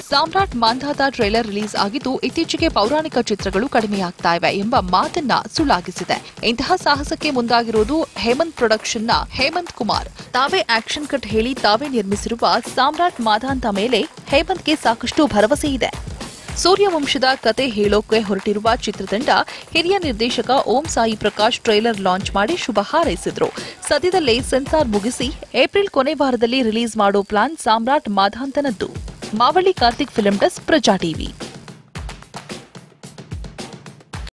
ಸಾಮ್ರಾಟ್ Mandhata trailer release ಆಗಿದ್ದು ಇತ್ತೀಚೆಗೆ ಪೌರಾಣಿಕ ಚಿತ್ರಗಳು ಕಡಿಮೆಯಾಗ್ತಾ ಇವೆ ಎಂಬ ಮಾತನ್ನ ಸುಳ್ಳಾಗಿಸಿದೆ ಇಂತಹ ಸಾಹಸಕ್ಕೆ ಮುಂದಾಗಿರುವುದು ಹೇಮಂತ್ ಪ್ರೊಡಕ್ಷನ್ನ ಹೇಮಂತ್ ಕುಮಾರ್ ತಾವೇ ಆಕ್ಷನ್ ಕಟ್ ಹೇಳಿ ತಾವೇ ನಿರ್ಮಿಸಿರುವ ಸಾಮ್ರಾಟ್ ಮಾಧಾಂತ ಮೇಲೆ ಹೇಮಂತ್ಗೆ ಸಾಕಷ್ಟು ಭರವಸೆ ಇದೆ ಸೂರ್ಯವಂಶದ ಕತೆ ಹೇಳೋಕೆ ಹೊರಟಿರುವ ಚಿತ್ರತಂಡ ಹಿರಿಯ ನಿರ್ದೇಶಕ ಓಂ ಸಾಯಿ ಪ್ರಕಾಶ್ ಟ್ರೈಲರ್ ಲಾಂಚ್ ಮಾಡಿ ಶುಭ ಹಾರೈಸಿದ್ರು ಸದ್ಯದಲ್ಲೇ ಸೆನ್ಸಾರ್ ಮುಗಿಸಿ ಏಪ್ರಿಲ್ ಕೊನೆ ವಾರದಲ್ಲಿ ರಿಲೀಸ್ ಮಾಡೋ ಪ್ಲಾನ್ ಸಾಮ್ರಾಟ್ ಮಾಧಾಂತನದ್ದು Mavalli Karthik film desk Praja TV